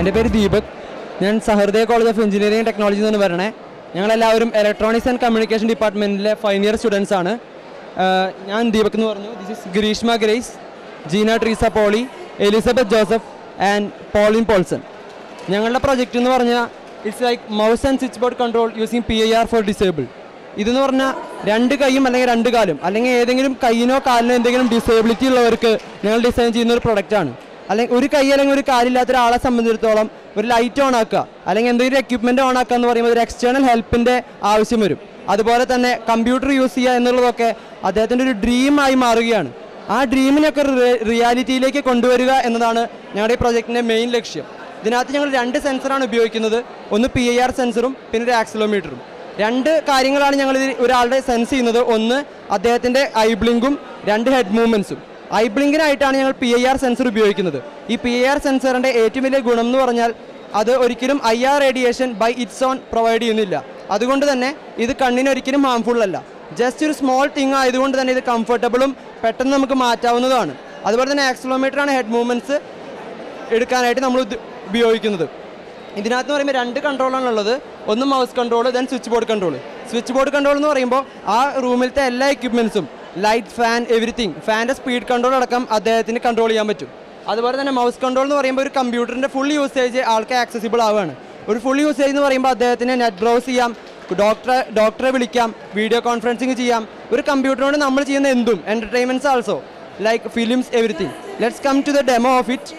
എൻ്റെ പേര് ദീപക് ഞാൻ Sahrudaya college of engineering technology എന്ന് പറയണേ ഞങ്ങളെല്ലാവരും ഇലക്ട്രോണിക്സ് ആൻഡ് കമ്മ്യൂണിക്കേഷൻ ഡിപ്പാർട്ട്മെൻറ്റിലെ ഫൈനൽ ഇയർ സ്റ്റുഡൻസ് ആണ് ആഹ് ഞാൻ ദീപക് എന്ന് പറഞ്ഞു this is Greeshma Grace Jeena Treesa Poly Elizabeth Joseph and Paulin Paulson ഞങ്ങളുടെ പ്രൊജക്റ്റ് എന്ന് പറഞ്ഞാൽ it's like mouse and switch board control using P I R for disable ഇതെന്ന് പറഞ്ഞാൽ രണ്ട് കൈയും അല്ലെങ്കിൽ രണ്ട് കാലും അല്ലെങ്കിൽ ഏതെങ്കിലും കൈയിനോ കാലിനോ എന്തെങ്കിലും ഡിസേബിലിറ്റി ഉള്ളവർക്ക് ഞങ്ങൾ ഡിസൈൻ ചെയ്യുന്ന ഒരു പ്രൊഡക്റ്റാണ് അല്ലെങ്കിൽ ഒരു കൈ അല്ലെങ്കിൽ ഒരു കാലില്ലാത്ത ഒരാളെ സംബന്ധിച്ചിടത്തോളം ഒരു ലൈറ്റ് ഓൺ ആക്കുക അല്ലെങ്കിൽ എന്തെങ്കിലും എക്യുപ്മെൻറ്റ് ഓൺ ആക്കുക എന്ന് പറയുമ്പോൾ ഒരു എക്സ്റ്റേണൽ ഹെൽപ്പിൻ്റെ ആവശ്യം വരും അതുപോലെ തന്നെ കമ്പ്യൂട്ടർ യൂസ് ചെയ്യുക എന്നുള്ളതൊക്കെ അദ്ദേഹത്തിൻ്റെ ഒരു ഡ്രീമായി മാറുകയാണ് ആ ഡ്രീമിനൊക്കെ റിയാലിറ്റിയിലേക്ക് കൊണ്ടുവരിക എന്നതാണ് ഞങ്ങളുടെ ഈ പ്രൊജക്റ്റിൻ്റെ മെയിൻ ലക്ഷ്യം ഇതിനകത്ത് ഞങ്ങൾ രണ്ട് സെൻസറാണ് ഉപയോഗിക്കുന്നത് ഒന്ന് പി ഐ ആർ സെൻസറും പിന്നെ ഒരു ആക്സിലോമീറ്ററും രണ്ട് കാര്യങ്ങളാണ് ഞങ്ങൾ ഇതിൽ ഒരാളുടെ സെൻസ് ചെയ്യുന്നത് ഒന്ന് അദ്ദേഹത്തിൻ്റെ ഐ ബ്ലിങ്കും രണ്ട് ഹെഡ് മൂവ്മെൻറ്റ്സും ഐ ബ്ലിങ്കിനായിട്ടാണ് ഞങ്ങൾ പി ഐ ആർ സെൻസർ ഉപയോഗിക്കുന്നത് ഈ പി ഐ ആർ സെൻസറിൻ്റെ ഏറ്റവും വലിയ ഗുണം എന്ന് പറഞ്ഞാൽ അത് ഒരിക്കലും I R radiation by its own provide ചെയ്യുന്നില്ല അതുകൊണ്ട് തന്നെ ഇത് കണ്ണിന് ഒരിക്കലും ഹാംഫുൾ അല്ല ജസ്റ്റ് ഒരു സ്മോൾ തിങ് ആയതുകൊണ്ട് തന്നെ ഇത് കംഫർട്ടബിളും പെട്ടെന്ന് നമുക്ക് മാറ്റാവുന്നതാണ് അതുപോലെ തന്നെ ആക്സിലോമീറ്റർ ആണ് ഹെഡ് മൂവ്മെൻറ്റ്സ് എടുക്കാനായിട്ട് നമ്മൾ ഇത് ഉപയോഗിക്കുന്നത് ഇതിനകത്ത് എന്ന് പറയുമ്പോൾ രണ്ട് കൺട്രോളാണ് ഉള്ളത് ഒന്ന് mouse control then switch board control switch board control എന്ന് പറയുമ്പോൾ ആ റൂമിലത്തെ എല്ലാ എക്യുപ്മെൻസും ലൈറ്റ് ഫാൻ എവറിത്തിങ് ഫാൻ്റെ സ്പീഡ് കൺട്രോൾ അടക്കം അദ്ദേഹത്തിന് കൺട്രോൾ ചെയ്യാൻ പറ്റും അതുപോലെ തന്നെ മൗസ് കൺട്രോൾ എന്ന് പറയുമ്പോൾ ഒരു കമ്പ്യൂട്ടറിൻ്റെ ഫുൾ യൂസേജ് ആൾക്ക് ആക്സസിബിൾ ആവുകയാണ് ഒരു ഫുൾ യൂസേജ് എന്ന് പറയുമ്പോൾ അദ്ദേഹത്തിന് നെറ്റ് ബ്രൗസ് ചെയ്യാം ഡോക്ടറെ ഡോക്ടറെ വിളിക്കാം വീഡിയോ കോൺഫറൻസിങ് ചെയ്യാം ഒരു കമ്പ്യൂട്ടറിനോട് നമ്മൾ ചെയ്യുന്ന എന്തും entertainments also like films everything let's come to the demo of it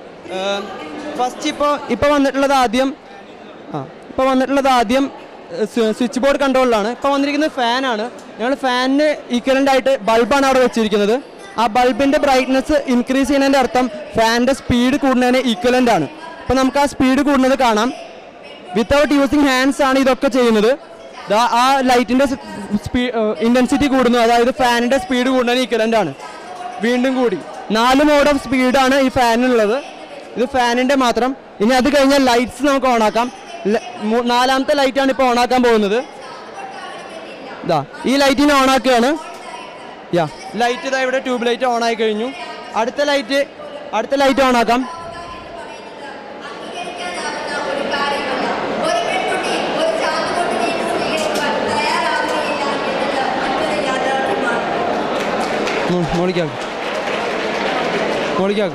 first ഇപ്പോൾ ഇപ്പോൾ വന്നിട്ടുള്ളത് ആദ്യം ആ ഇപ്പോൾ വന്നിട്ടുള്ളത് ആദ്യം സ്വിച്ച് ബോർഡ് കൺട്രോളിലാണ് ഇപ്പോൾ വന്നിരിക്കുന്നത് ഫാനാണ് ഞങ്ങൾ ഫാനിന് ഈക്വലൻ്റ് ആയിട്ട് ബൾബാണ് അവിടെ വെച്ചിരിക്കുന്നത് ആ ബൾബിൻ്റെ ബ്രൈറ്റ്നസ് ഇൻക്രീസ് ചെയ്യുന്നതിൻ്റെ അർത്ഥം ഫാനിൻ്റെ സ്പീഡ് കൂടുന്നതിന് ഈക്വലൻ്റ് ആണ് ഇപ്പോൾ നമുക്ക് ആ സ്പീഡ് കൂടുന്നത് കാണാം വിത്തൗട്ട് യൂസിങ് ഹാൻഡ്സ് ആണ് ഇതൊക്കെ ചെയ്യുന്നത് ദാ ആ ലൈറ്റിൻ്റെ സ്പീ ഇൻറ്റൻസിറ്റി കൂടുന്നു അതായത് ഫാനിൻ്റെ സ്പീഡ് കൂടുന്നതിന് ഈക്വലൻ്റ് ആണ് വീണ്ടും കൂടി നാല് മോഡ് ഓഫ് സ്പീഡാണ് ഈ ഫാനിനുള്ളത് ഇത് ഫാനിൻ്റെ മാത്രം ഇനി അത് കഴിഞ്ഞാൽ ലൈറ്റ്സ് നമുക്ക് ഓണാക്കാം ല- മൂ- നാലാമത്തെ ലൈറ്റാണ് ഇപ്പോൾ ഓണാക്കാൻ പോകുന്നത് ഇതാ ഈ ലൈറ്റിനെ ഓണാക്കുകയാണ് യാ ലൈറ്റ് ഇതാ ഇവിടെ ട്യൂബ് ലൈറ്റ് ഓണായി കഴിഞ്ഞു അടുത്ത ലൈറ്റ് അടുത്ത ലൈറ്റ് ഓണാക്കാം ഒരു പെൺകുട്ടി ഒരു ചാന്തുകൊട്ട് നീക്കി സ്വീകരിക്കുവാൻ തയ്യാറാവുകയില്ല എന്നത് മറ്റൊരു യാഥാർത്ഥ്യമാണ് ഉം, മോളിക്കാക്കും മോളിക്കാക്കും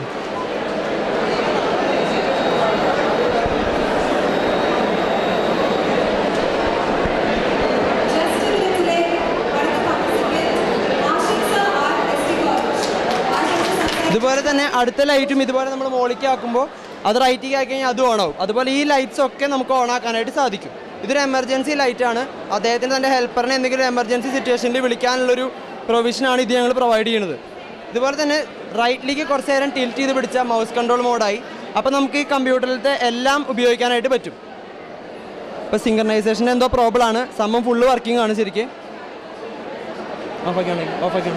ഇതുപോലെ തന്നെ അടുത്ത ലൈറ്റും ഇതുപോലെ നമ്മൾ മോളിക്ക് ആക്കുമ്പോൾ അത് റൈറ്റിക്ക് ആക്കി കഴിഞ്ഞാൽ അതും ഓണാവും അതുപോലെ ഈ ലൈറ്റ്സ് ഒക്കെ നമുക്ക് ഓൺ ആക്കാനായിട്ട് സാധിക്കും ഇതൊരു എമർജൻസി ലൈറ്റാണ് അദ്ദേഹത്തിന് തൻ്റെ ഹെൽപ്പറിനെ എന്തെങ്കിലും എമർജൻസി സിറ്റുവേഷനിൽ വിളിക്കാനുള്ളൊരു പ്രൊവിഷനാണ് ഇത് ഞങ്ങൾ പ്രൊവൈഡ് ചെയ്യുന്നത് ഇതുപോലെ തന്നെ റൈറ്റിലേക്ക് കുറച്ച് നേരം ടിൽറ്റ് ചെയ്ത് പിടിച്ച മൗസ് കൺട്രോൾ മോഡായി അപ്പോൾ നമുക്ക് ഈ കമ്പ്യൂട്ടറിലത്തെ എല്ലാം ഉപയോഗിക്കാനായിട്ട് പറ്റും ഇപ്പോൾ സിങ്കർണൈസേഷൻ്റെ എന്തോ പ്രോബ്ലം ആണ് സംഭവം ഫുള്ള് വർക്കിംഗ് ആണ് ശരിക്കും ഓഫാക്കി ഓഫാക്കി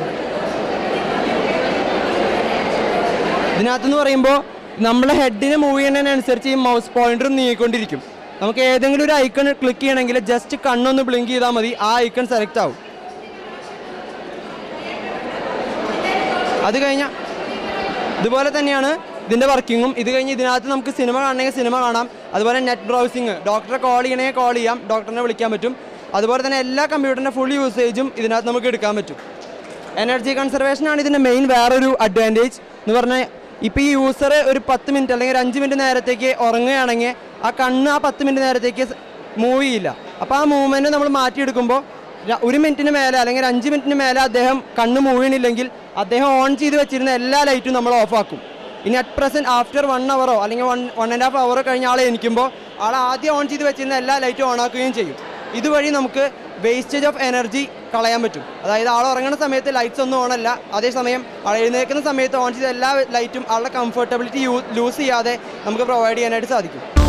ഇതിനകത്തെന്ന് പറയുമ്പോൾ നമ്മളെ ഹെഡിനെ മൂവ് ചെയ്യുന്നതിനനുസരിച്ച് ഈ മൗസ് പോയിന്ററും നീങ്ങിക്കൊണ്ടിരിക്കും നമുക്ക് ഏതെങ്കിലും ഒരു ഐക്കൺ ക്ലിക്ക് ചെയ്യണമെങ്കിൽ ജസ്റ്റ് കണ്ണൊന്ന് ബ്ലിങ്ക് ചെയ്താൽ മതി ആ ഐക്കൺ സെലക്ട് ആവും അത് കഴിഞ്ഞാൽ ഇതുപോലെ തന്നെയാണ് ഇതിൻ്റെ വർക്കിങ്ങും ഇത് കഴിഞ്ഞ് ഇതിനകത്ത് നമുക്ക് സിനിമ കാണണമെങ്കിൽ സിനിമ കാണാം അതുപോലെ നെറ്റ് ബ്രൗസിങ് ഡോക്ടറെ കോൾ ചെയ്യണമെങ്കിൽ കോൾ ചെയ്യാം ഡോക്ടറിനെ വിളിക്കാൻ പറ്റും അതുപോലെ തന്നെ എല്ലാ കമ്പ്യൂട്ടറിൻ്റെ ഫുൾ യൂസേജും ഇതിനകത്ത് നമുക്ക് എടുക്കാൻ പറ്റും എനർജി കൺസർവേഷൻ ആണ് ഇതിൻ്റെ മെയിൻ വേറൊരു അഡ്വാൻറ്റേജ് എന്ന് പറഞ്ഞാൽ ഇപ്പോൾ ഈ യൂസർ ഒരു പത്ത് മിനിറ്റ് അല്ലെങ്കിൽ ഒരു അഞ്ച് മിനിറ്റ് നേരത്തേക്ക് ഉറങ്ങുകയാണെങ്കിൽ ആ കണ്ണ് ആ പത്ത് മിനിറ്റ് നേരത്തേക്ക് മൂവ് ചെയ്യില്ല അപ്പോൾ ആ മൂവ്മെൻറ്റ് നമ്മൾ മാറ്റിയെടുക്കുമ്പോൾ ര- ഒരു മിനിറ്റിന് മേലെ അല്ലെങ്കിൽ ഒരു അഞ്ച് മിനിറ്റിന് മേലെ അദ്ദേഹം കണ്ണ് മൂവ് ചെയ്യണില്ലെങ്കിൽ അദ്ദേഹം ഓൺ ചെയ്ത് വെച്ചിരുന്ന എല്ലാ ലൈറ്റും നമ്മൾ ഓഫാക്കും ഇനി അറ്റ് പ്രസൻറ്റ് ആഫ്റ്റർ വൺ അവറോ അല്ലെങ്കിൽ വൺ വൺ ആൻഡ് ഹാഫ് അവറോ കഴിഞ്ഞ ആളെ എനിക്കുമ്പോൾ ആൾ ആദ്യം ഓൺ ചെയ്ത് വെച്ചിരുന്ന എല്ലാ ലൈറ്റും ഓൺ ആക്കുകയും ചെയ്യും ഇതുവഴി നമുക്ക് വേസ്റ്റേജ് ഓഫ് എനർജി കളയാൻ പറ്റും അതായത് ആൾ ഉറങ്ങുന്ന സമയത്ത് ലൈറ്റ്സ് ഒന്നും ഓൺ അല്ല അതേസമയം ആൾ എഴുന്നേൽക്കുന്ന സമയത്ത് ഓൺ ചെയ്ത എല്ലാ ലൈറ്റും ആളുടെ കംഫർട്ടബിലിറ്റി ലൂസ് ചെയ്യാതെ നമുക്ക് പ്രൊവൈഡ് ചെയ്യാനായിട്ട് സാധിക്കും